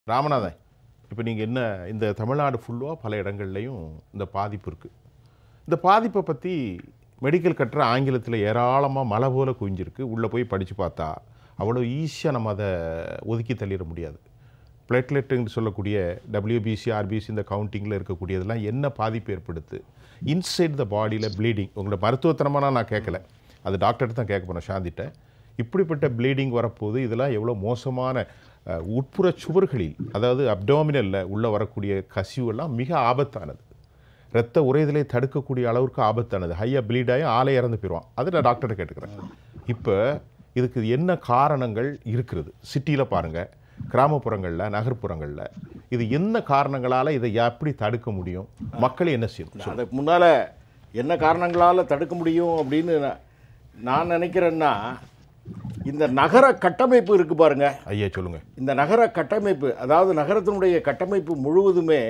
ராமநாதன் இப்போ நீங்கள் என்ன இந்த தமிழ்நாடு ஃபுல்லாக பல இடங்கள்லையும் இந்த பாதிப்பு இருக்குது இந்த பாதிப்பை பற்றி மெடிக்கல் கட்டுற ஆங்கிலத்தில் ஏராளமாக மலை போல குவிஞ்சிருக்கு உள்ளே போய் படித்து பார்த்தா அவ்வளோ ஈஸியாக நம்ம அதை ஒதுக்கி தள்ளிட முடியாது பிளேட்லெட்டுன்னு சொல்லக்கூடிய டபிள்யூபிசி ஆர்பிசி இந்த கவுண்டிங்கில் இருக்கக்கூடியதெல்லாம் என்ன பாதிப்பு ஏற்படுத்து இன்சைட் த பாடியில் ப்ளீடிங் உங்களோட மருத்துவத்தனமான நான் கேட்கல அது டாக்டர்கிட்ட தான் கேட்க போனேன் சாந்திட்ட இப்படிப்பட்ட ப்ளீடிங் வரப்போது இதெல்லாம் எவ்வளோ மோசமான அஹ், உட்புற சுவர்களில் அதாவது அப்டாமினலில் உள்ளே வரக்கூடிய கசிவெல்லாம் மிக ஆபத்தானது ரத்த உறைதலை தடுக்கக்கூடிய அளவுக்கு ஆபத்தானது ஹையாக ப்ளீட் ஆகி ஆளே இறந்து போயிடுவான் அதை நான் டாக்டர்கிட்ட கேட்டுக்கிறேன் இப்போ இதுக்கு என்ன காரணங்கள் இருக்கிறது சிட்டியில் பாருங்கள் கிராமப்புறங்களில் நகர்ப்புறங்களில் இது என்ன காரணங்களால் இதை எப்படி தடுக்க முடியும் மக்கள் என்ன செய்யணும் அதுக்கு முன்னால் என்ன காரணங்களால் தடுக்க முடியும் அப்படின்னு நான்- நான் நினைக்கிறேன்னா இந்த நகர கட்டமைப்பு இருக்கு பாருங்க ஐயா சொல்லுங்கள் இந்த நகர கட்டமைப்பு அதாவது நகரத்தினுடைய கட்டமைப்பு முழுவதுமே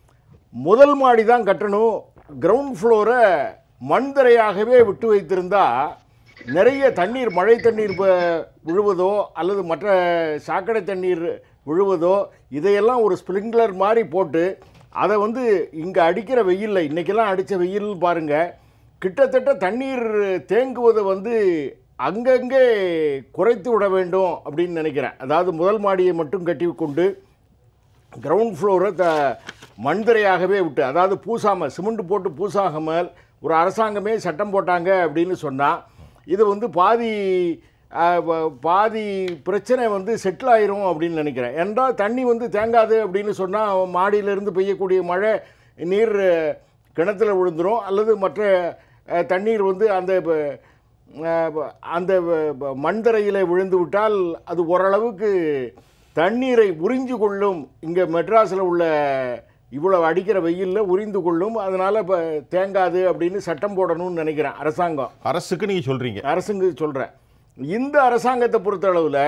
முதல் மாடி தான் கட்டணும் கிரவுண்ட் ஃப்ளோரை மண் தரையாகவே விட்டு வைத்திருந்தா நிறைய தண்ணீர் மழை தண்ணீர் ப- விழுவதோ அல்லது மற்ற சாக்கடை தண்ணீர் விழுவதோ இதையெல்லாம் ஒரு ஸ்ப்ரிங்க்லர் மாதிரி போட்டு அதை வந்து இங்கே அடிக்கிற வெயிலில் இன்றைக்கெல்லாம் அடித்த வெயில் பாருங்கள் கிட்டத்தட்ட தண்ணீர் தேங்குவதை வந்து அங்கங்கே குறைத்து விட வேண்டும் அப்படின்னு நினைக்கிறேன் அதாவது முதல் மாடியை மட்டும் கட்டி கொண்டு கிரவுண்ட் ஃப்ளோரை த மண்தரையாகவே விட்டு அதாவது பூசாமல் சிமெண்ட் போட்டு பூசாகாமல் ஒரு அரசாங்கமே சட்டம் போட்டாங்க அப்படின்னு சொன்னால் இது வந்து பாதி அஹ், வ- பாதி பிரச்சனை வந்து செட்டில் ஆயிரும் அப்படின்னு நினைக்கிறேன் என்றால் தண்ணி வந்து தேங்காது அப்படின்னு சொன்னால் மாடியிலிருந்து பெய்யக்கூடிய மழை நீர் அஹ், கிணத்துல விழுந்துரும் அல்லது மற்ற அஹ், தண்ணீர் வந்து அந்த ப- அஹ், ப- அந்த வ- ப- மண்தரையில் விழுந்து விட்டால் அது ஓரளவுக்கு தண்ணீரை உறிஞ்சு கொள்ளும் இங்கே மெட்ராஸில் உள்ள இவ்வளவு அடிக்கிற வெயிலில் உறிந்து கொள்ளும் அதனால் இப்போ தேங்காது அப்படின்னு சட்டம் போடணும்னு நினைக்கிறேன் அரசாங்கம் அரசுக்கு நீங்கள் சொல்கிறீங்க அரசுங்க சொல்கிறேன் இந்த அரசாங்கத்தை பொறுத்தளவில்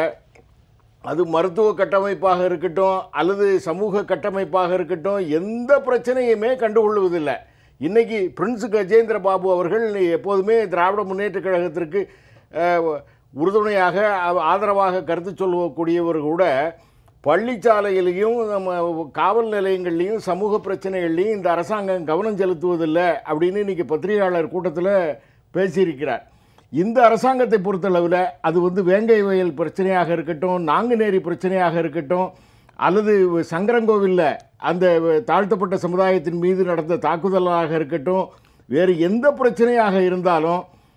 அது மருத்துவ கட்டமைப்பாக இருக்கட்டும் அல்லது சமூக கட்டமைப்பாக இருக்கட்டும் எந்த பிரச்சனையுமே கண்டுகொள்வதில்லை இன்னைக்கு பிரின்ஸ் கஜேந்திர பாபு அவர்கள் எப்போதுமே திராவிட முன்னேற்றக் கழகத்திற்கு அஹ், உறுதுணையாக ஆ- ஆதரவாக கருத்து சொல்லக்கூடியவர் கூட பள்ளிச்சாலையிலையும் நம்ம காவல் நிலையங்கள்லையும் சமூக பிரச்சனைகள்லையும் இந்த அரசாங்கம் கவனம் செலுத்துவதில்லை அப்படின்னு இன்னைக்கு பத்திரிகையாளர் கூட்டத்தில் பேசியிருக்கிறார் இந்த அரசாங்கத்தை பொறுத்தளவில் அது வந்து வேங்கை வயல் பிரச்சனையாக இருக்கட்டும் நாங்குநேரி பிரச்சனையாக இருக்கட்டும் அல்லது சங்கரங்கோவிலில் அந்த தாழ்த்தப்பட்ட சமுதாயத்தின் மீது நடந்த தாக்குதலாக இருக்கட்டும் வேறு எந்த பிரச்சனையாக இருந்தாலும்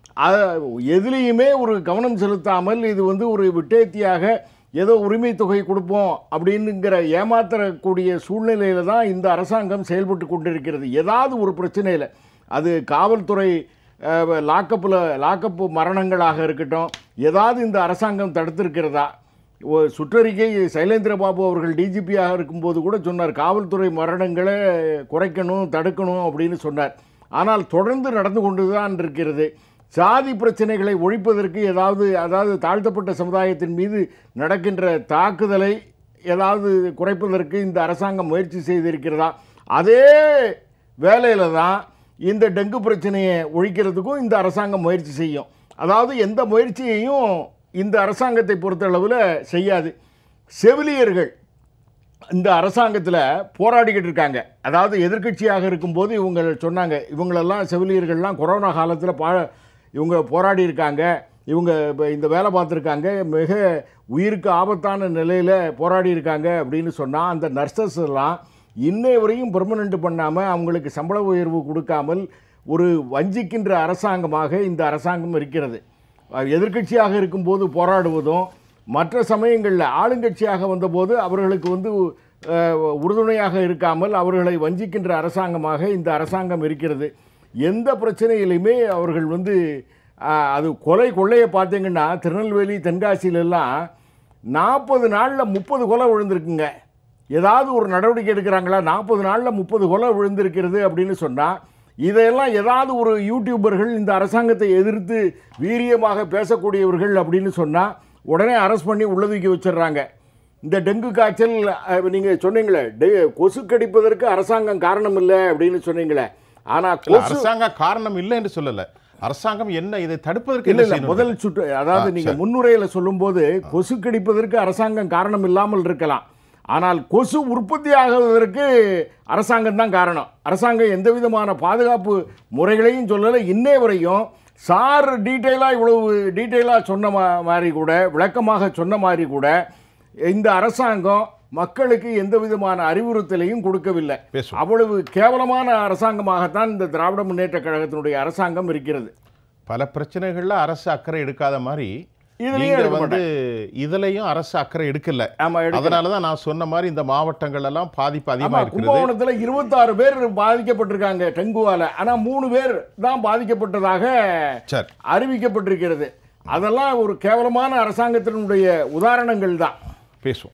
அ- எதுலேயுமே ஒரு கவனம் செலுத்தாமல் இது வந்து ஒரு விட்டேத்தியாக ஏதோ உரிமை தொகை கொடுப்போம் அப்படின்னுங்கிற ஏமாத்தக்கூடிய சூழ்நிலையில் தான் இந்த அரசாங்கம் செயல்பட்டு கொண்டிருக்கிறது ஏதாவது ஒரு பிரச்சனையில் அது காவல்துறை லாக்கப்பில் லாக்கப்பு மரணங்களாக இருக்கட்டும் ஏதாவது இந்த அரசாங்கம் தடுத்திருக்கிறதா ஒ- சுற்றறிக்கை சைலேந்திர பாபு அவர்கள் டிஜிபியாக இருக்கும்போது கூட சொன்னார் காவல்துறை மரணங்களை குறைக்கணும் தடுக்கணும் அப்படின்னு சொன்னார் ஆனால் தொடர்ந்து நடந்து கொண்டு தான் இருக்கிறது சாதி பிரச்சனைகளை ஒழிப்பதற்கு ஏதாவது அதாவது தாழ்த்தப்பட்ட சமுதாயத்தின் மீது நடக்கின்ற தாக்குதலை ஏதாவது குறைப்பதற்கு இந்த அரசாங்கம் முயற்சி செய்திருக்கிறதா அதே வேலையில் தான் இந்த டெங்கு பிரச்சனையை ஒழிக்கிறதுக்கும் இந்த அரசாங்கம் முயற்சி செய்யும் அதாவது எந்த முயற்சியையும் இந்த அரசாங்கத்தை பொறுத்தளவில் செய்யாது செவிலியர்கள் இந்த அரசாங்கத்தில் போராடிக்கிட்டு இருக்காங்க அதாவது எதிர்க்கட்சியாக இருக்கும்போது இவங்க சொன்னாங்க இவங்களெல்லாம் செவிலியர்கள்லாம் கொரோனா காலத்தில் பா இவங்க போராடி இருக்காங்க இவங்க இப்போ இந்த வேலை பார்த்துருக்காங்க மிக உயிருக்கு ஆபத்தான நிலையில் போராடி இருக்காங்க அப்படின்னு சொன்னால் அந்த நர்சஸ் எல்லாம் இன்னை வரையும் பெர்மனண்ட் பண்ணாமல் அவங்களுக்கு சம்பள உயர்வு கொடுக்காமல் ஒரு வஞ்சிக்கின்ற அரசாங்கமாக இந்த அரசாங்கம் இருக்கிறது எதிர்க்கட்சியாக இருக்கும்போது போராடுவதும் மற்ற சமயங்களில் ஆளுங்கட்சியாக வந்தபோது அவர்களுக்கு வந்து அஹ், உறுதுணையாக இருக்காமல் அவர்களை வஞ்சிக்கின்ற அரசாங்கமாக இந்த அரசாங்கம் இருக்கிறது எந்த பிரச்சனையிலையுமே அவர்கள் வந்து அஹ், அது கொலை கொள்ளையை பார்த்தீங்கன்னா திருநெல்வேலி தென்காசியிலெல்லாம் நாற்பது நாளில் முப்பது கொலை விழுந்திருக்குங்க ஏதாவது ஒரு நடவடிக்கை எடுக்கிறாங்களா நாற்பது நாளில் முப்பது கொலை விழுந்திருக்கிறது அப்படின்னு சொன்னால் இதையெல்லாம் ஏதாவது ஒரு யூடியூபர்கள் இந்த அரசாங்கத்தை எதிர்த்து வீரியமாக பேசக்கூடியவர்கள் அப்படின்னு சொன்னால் உடனே அரெஸ்ட் பண்ணி உள்ள தூக்கி வச்சிடுறாங்க இந்த டெங்கு காய்ச்சல் நீங்கள் சொன்னீங்களே டெ கொசு கடிப்பதற்கு அரசாங்கம் காரணம் இல்லை அப்படின்னு சொன்னீங்களே ஆனால் இல்ல, கொசு அரசாங்கம் காரணம் இல்லை என்று சொல்லல அரசாங்கம் என்ன இதை தடுப்பதற்கு இல்ல என்ன இல்ல செய்யணும்? முதல் சுற்று அதாவது ஆ, நீங்க சரி. முன்னுரையில சொல்லும்போது கொசு கடிப்பதற்கு அரசாங்கம் காரணம் இல்லாமல் இருக்கலாம் ஆனால் கொசு உற்பத்தி ஆகுவதற்கு அரசாங்கம் தான் காரணம் அரசாங்கம் எந்த விதமான பாதுகாப்பு முறைகளையும் சொல்லலை இன்னே வரையும் சார் டீட்டெயிலாக இவ்வளவு டீட்டெயிலாக சொன்ன மா- மாதிரி கூட விளக்கமாக சொன்ன மாதிரி கூட இந்த அரசாங்கம் மக்களுக்கு எந்த விதமான அறிவுறுத்தலையும் கொடுக்கவில்லை பேசுவோம். அவ்வளவு கேவலமான அரசாங்கமாகத்தான் இந்த திராவிட முன்னேற்ற கழகத்தினுடைய அரசாங்கம் இருக்கிறது பல பிரச்சனைகள்ல அரசு அக்கறை எடுக்காத மாதிரி இதுலயும் நீங்க எடுக்க வந்து இதுலயும் அரசு அக்கறை எடுக்கல ஆமா எடுக்க அதனால தான் நான் சொன்ன மாதிரி இந்த மாவட்டங்கள் எல்லாம் பாதிப்பு ஆமா அதிகமா இருக்கிறது கும்பகோணத்துல இருபத்தாறு பேர் பாதிக்கப்பட்டிருக்காங்க டெங்குவால ஆனா மூணு பேர் தான் பாதிக்கப்பட்டதாக சரி அறிவிக்கப்பட்டிருக்கிறது அதெல்லாம் ஒரு கேவலமான அரசாங்கத்தினுடைய உதாரணங்கள் தான் பேசுவோம்